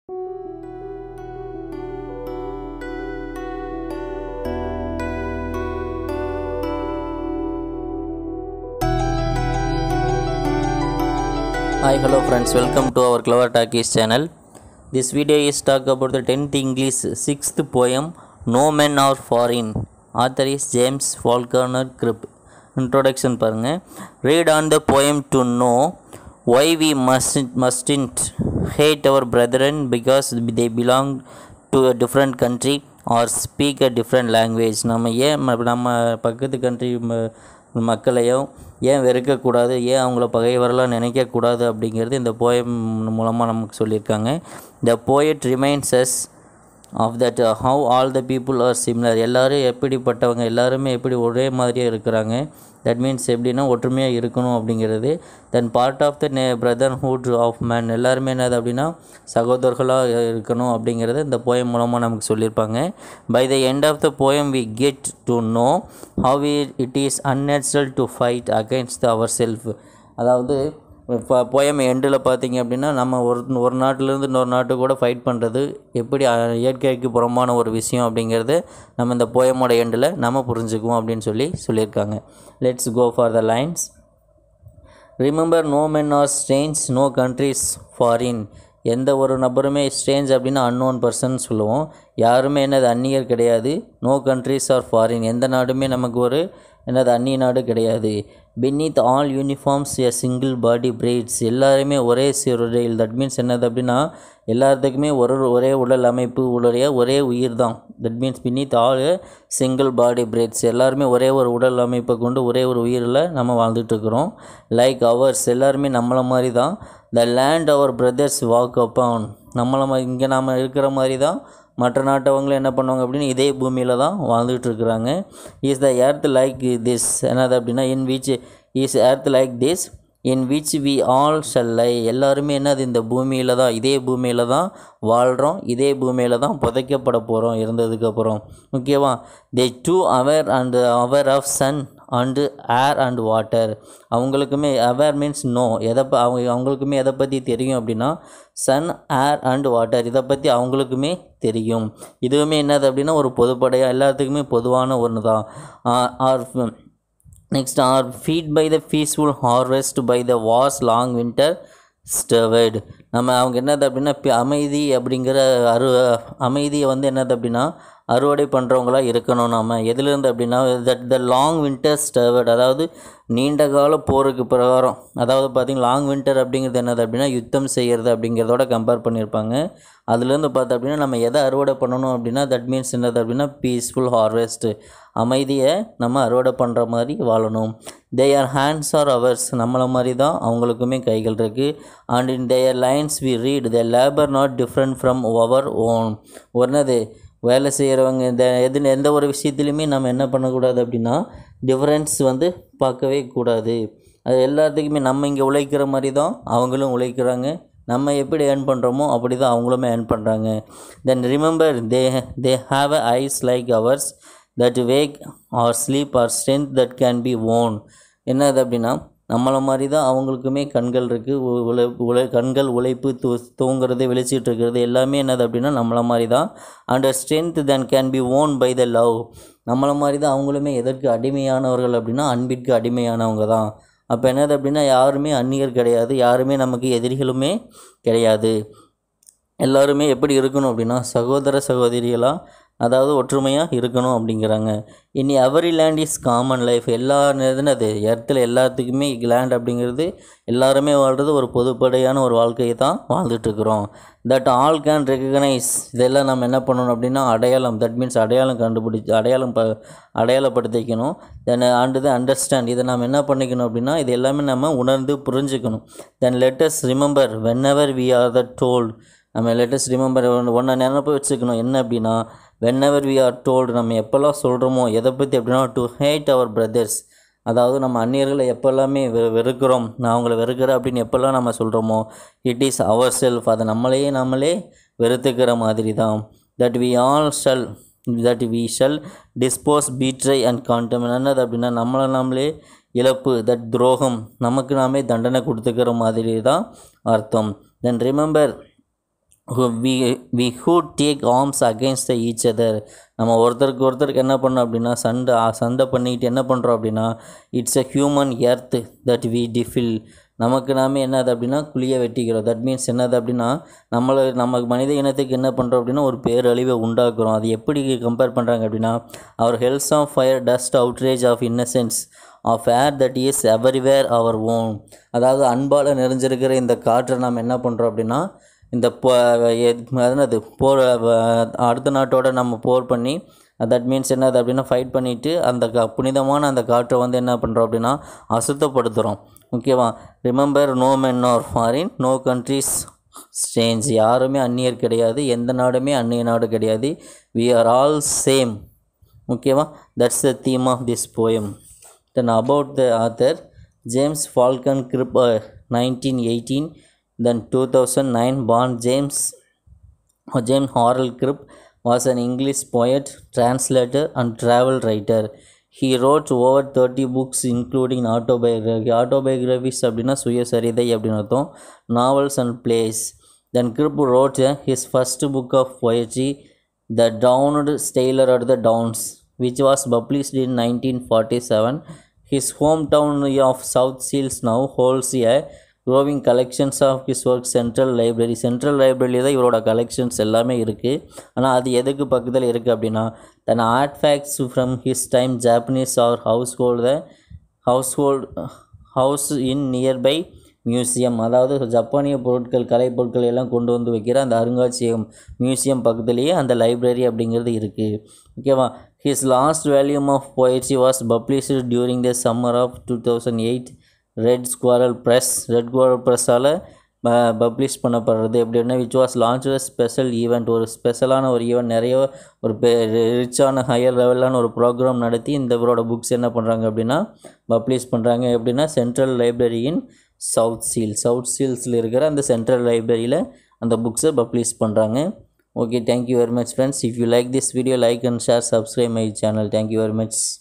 Hi, hello friends, welcome to our Clever Talkies channel. This video is talk about the 10th English 6th poem No Men Are Foreign. Author is James Falconer Cribb. Introduction பாருங்க Read on the poem to know why we mustn't, mustn't hate our brethren because they belong to a different country or speak a different language. நம்ம ஏன் ம- நம்ம பக்கத்து country மக்களையும் ஏன் வெறுக்கக்கூடாது ஏன் அவங்கள பகைவரெல்லாம் நினைக்கக்கூடாது அப்படிங்கிறது இந்த போயம் மூலமாக நமக்கு சொல்லியிருக்காங்க the poet reminds us of that how all the people are similar எல்லாரும் எப்படிப்பட்டவங்க எல்லாருமே எப்படி ஒரே மாதிரியே இருக்கிறாங்க தட் மீன்ஸ் எப்படின்னா ஒற்றுமையாக இருக்கணும் அப்படிங்கிறது தென் பார்ட் ஆஃப் த நே பிரதர்ஹுட் ஆஃப் மேன் எல்லாருமே என்னது அப்படின்னா சகோதரர்களாக இருக்கணும் அப்படிங்கிறத இந்த போயம் மூலமாக நமக்கு சொல்லியிருப்பாங்க by the end of the poem we get to know how it is unnatural to fight against our self அதாவது இப்போ போயம் எண்டில் பார்த்தீங்க அப்படின்னா நம்ம ஒரு ஒரு நாட்டிலேருந்து இன்னொரு நாட்டு கூட ஃபைட் பண்ணுறது எப்படி அஹ், இயற்கைக்கு புறம்பான ஒரு விஷயம் அப்படிங்கிறது நம்ம இந்த போயமோட எண்டில் நம்ம புரிஞ்சுக்குவோம் அப்படின்னு சொல்லி சொல்லியிருக்காங்க let's go for the lines remember no men are strange no countries foreign எந்த ஒரு நபருமே ஸ்ட்ரேஞ்ச் அப்படின்னா அன்னோன் பர்சன் சொல்லுவோம் யாருமே என்னது அந்நியர் கிடையாது நோ கண்ட்ரிஸ் ஆர் ஃபாரின் எந்த நாடுமே நமக்கு ஒரு என்னது அந்நிய நாடு கிடையாது beneath all uniforms a single body breathes எல்லாருமே ஒரே சீருடையில் தட் மீன்ஸ் என்னது அப்படின்னா எல்லாத்துக்குமே ஒரு ஒரே உடல் அமைப்பு உடைய ஒரே உயிர் தான் that means beneath all single body breathes எல்லாருமே ஒரே ஒரு உடல் அமைப்பை கொண்டு ஒரே ஒரு உயிரில் நம்ம வாழ்ந்துட்டு இருக்கிறோம் லைக் அவர்ஸ் எல்லாருமே நம்மளை மாதிரி தான் the land our brothers walk upon நம்மளை மா இங்கே நாம் இருக்கிற மாதிரி தான் மற்ற நாட்டவங்களும் என்ன பண்ணுவாங்க அப்படின்னு இதே பூமியில் தான் வாழ்ந்துட்டு இருக்கிறாங்க is the earth like this என்னது அப்படின்னா in which is earth like this in which we all shall lie எல்லாருமே என்னது இந்த பூமியில் தான் இதே பூமியில் தான் வாழ்கிறோம் இதே பூமியில் தான் புதைக்கப்பட போகிறோம் இருந்ததுக்கப்புறம் ஓகேவா they too our and our of sun and air and water அவங்களுக்குமே அவேர் மீன்ஸ் நோ எதை ப- அவங்க அவங்களுக்குமே எதை பற்றி தெரியும் அப்படின்னா சன் ஏர் அண்ட் வாட்டர் இதை பற்றி அவங்களுக்குமே தெரியும் இதுவுமே என்னது அப்படின்னா ஒரு பொதுப்படையாக எல்லாத்துக்குமே பொதுவான ஒன்று தான் are next are fed by the peaceful harvest by the war's long winter starved நம்ம அவங்க என்னது அப்படின்னா பி- அமைதி அப்படிங்கிற அரு அமைதியை வந்து என்னது அப்படின்னா அறுவடை பண்ணுறவங்களா இருக்கணும் நாம எதுலேருந்து அப்படின்னா that the long winter starved அதாவது நீண்ட கால போருக்கு பிரகாரம் அதாவது பார்த்திங்கன்னா லாங் வின்டர் அப்படிங்கிறது என்னது அப்படின்னா யுத்தம் செய்கிறது அப்படிங்கிறதோட கம்பேர் பண்ணியிருப்பாங்க அதுலேருந்து பார்த்தா அப்படின்னா நம்ம எதை அறுவடை பண்ணணும் அப்படின்னா தட் மீன்ஸ் என்னது அப்படின்னா பீஸ்ஃபுல் ஹார்வெஸ்ட்டு அமைதியை நம்ம அறுவடை பண்ணுற மாதிரி வாழணும் தேயர் ஹேண்ட்ஸ் ஆர் அவர்ஸ் நம்மளை மாதிரி தான் அவங்களுக்குமே கைகள் இருக்குது and in their lines we read the labour not different from our own ஒன்னது வேலை செய்கிறவங்க இந்த எது எந்த ஒரு விஷயத்துலையுமே நம்ம என்ன பண்ணக்கூடாது அப்படின்னா டிஃப்ரென்ஸ் வந்து பார்க்கவே கூடாது அது எல்லாத்துக்குமே நம்ம இங்கே உழைக்கிற மாதிரி தான் அவங்களும் உழைக்கிறாங்க நம்ம எப்படி ஏர்ன் பண்ணுறோமோ அப்படி தான் அவங்களுமே ஏர்ன் பண்ணுறாங்க then remember they they have a eyes like ours that wake or sleep or strength that can be won என்னது அப்படின்னா நம்மளை மாதிரி தான் அவங்களுக்குமே கண்கள் இருக்குது உழை உழை கண்கள் உழைப்பு தூ தூங்குறது வெளிச்சிட்டு இருக்கிறது எல்லாமே என்னது அப்படின்னா நம்மளை மாதிரி தான் and strength then can be won by the love நம்மளை மாதிரி தான் அவங்களுமே எதற்கு அடிமையானவர்கள் அப்படின்னா அன்பிற்கு அடிமையானவங்க தான் அப்போ என்னது அப்படின்னா யாருமே அந்நியர் கிடையாது யாருமே நமக்கு எதிரிகளுமே கிடையாது எல்லாருமே எப்படி இருக்கணும் அப்படின்னா சகோதர சகோதரிகளாக அதாவது ஒற்றுமையாக இருக்கணும் அப்படிங்கிறாங்க இனி every land is common life எல்லா என்னது இடத்துல எல்லாத்துக்குமே லேண்ட் அப்படிங்கிறது எல்லாருமே வாழ்கிறது ஒரு பொதுப்படையான ஒரு வாழ்க்கையை தான் வாழ்ந்துட்டுருக்குறோம் தட் ஆல் கேன் ரெகனைஸ் இதெல்லாம் நம்ம என்ன பண்ணணும் அப்படின்னா அடையாளம் தட் மீன்ஸ் அடையாளம் கண்டுபிடிச்சி அடையாளம் ப அடையாளப்படுத்திக்கணும் தென் அண்டு த அண்டர்ஸ்டாண்ட் இதை நம்ம என்ன பண்ணிக்கணும் அப்படின்னா இது எல்லாமே நம்ம உணர்ந்து புரிஞ்சுக்கணும் then let us remember whenever we are the told நம்ம லேட்டஸ்ட் ரிமெம்பர் ஒன்றை நினப்பு வச்சுக்கணும் என்ன அப்படின்னா whenever we are told நம்ம எப்போல்லாம் சொல்கிறோமோ எதை பற்றி அப்படின்னா டு ஹேட் அவர் பிரதர்ஸ் அதாவது நம்ம அந்நியர்களை எப்போல்லாமே வெ வெறுக்கிறோம் நான் அவங்கள வெறுக்கிறேன் அப்படின்னு எப்போல்லாம் நம்ம சொல்கிறோமோ இட் இஸ் அவர் செல்ஃப் அதை நம்மளையே நம்மளே வெறுத்துக்கிற மாதிரி தான் that we all shall that we shall dispose betray and condemn என்னது அப்படின்னா நம்மளை நாமளே இழப்பு தட் துரோகம் நமக்கு நாமே தண்டனை கொடுத்துக்கிற மாதிரி தான் அர்த்தம் then remember we we who take arms against each other நம்ம ஒருத்தருக்கு ஒருத்தருக்கு என்ன பண்ணோம் அப்படின்னா சண்டை சண்டை பண்ணிக்கிட்டு என்ன பண்ணுறோம் அப்படின்னா it's a human earth that we defile நமக்கு நாமே என்னது அப்படின்னா குழியை வெட்டிக்கிறோம் தட் மீன்ஸ் என்னது அப்படின்னா நம்மளை நம்ம மனித இனத்துக்கு என்ன பண்ணுறோம் அப்படின்னா ஒரு பேரழிவை உண்டாக்குறோம் அது எப்படி கம்பேர் பண்ணுறாங்க அப்படின்னா our hells of fire dust outrage of innocence of air that is everywhere our own அதாவது அன்பால் நிறைஞ்சிருக்கிற இந்த காற்றை நம்ம என்ன பண்ணுறோம் அப்படின்னா இந்த போ என்னது போர் அடுத்த நாட்டோட நம்ம போர் பண்ணி தட் மீன்ஸ் என்னது அப்படின்னா ஃபைட் பண்ணிவிட்டு அந்த க புனிதமான அந்த காற்றை வந்து என்ன பண்ணுறோம் அப்படின்னா அசுத்தப்படுத்துகிறோம் ஓகேவா remember no men are foreign no countries strange யாருமே அந்நியர் கிடையாது எந்த நாடுமே அந்நிய நாடு கிடையாது வி ஆர் ஆல் சேம் ஓகேவா that's the theme of this poem then about the author James Falconer Kirkup nineteen eighteen then two thousand nine born James James Harold Kirkup was an English poet, translator, and travel writer. He wrote over 30 books including autobiography. Autobiographies அப்படின்னா சுயசரிதை அப்படின்னு அர்த்தம் novels and plays then Kirkup wrote his first book of poetry the drowned sailor at the Downs which was published in nineteen forty seven his home town of South Shields now holds a growing collections of his work central library சென்ட்ரல் லைப்ரரியில் தான் இவரோட collections எல்லாமே இருக்குது ஆனால் அது எதுக்கு பக்கத்தில் இருக்குது அப்படின்னா தன் artefacts from his time Japanese or household household house in nearby museum அதாவது ஜப்பானிய பொருட்கள் கலை பொருட்கள் எல்லாம் கொண்டு வந்து வைக்கிற அந்த அருங்காட்சியகம் மியூசியம் பக்கத்துலேயே அந்த லைப்ரரி அப்படிங்கிறது இருக்குது ஓகேவா his last volume of poetry was published during the summer of two thousand eight Red Squirrel Press Red Squirrel ப்ரெஸ்ஸால் பப்ளிஷ் பண்ணப்படுறது எப்படின்னா which was launch special event ஒரு ஸ்பெஷலான ஒரு ஈவெண்ட் நிறைய ஒரு பெ ரிச்சான ஹையர் லெவலான ஒரு ப்ரோக்ராம் நடத்தி இந்த இவரோட புக்ஸ் என்ன பண்ணுறாங்க அப்படின்னா பப்ளிஷ் பண்ணுறாங்க எப்படின்னா சென்ட்ரல் லைப்ரரியின் சவுத் சீல் சவுத் சீல்ஸில் இருக்கிற அந்த சென்ட்ரல் லைப்ரரியில் அந்த புக்ஸை பப்ளிஷ் பண்ணுறாங்க okay thank you very much friends if you like this video like and share subscribe my channel thank you very much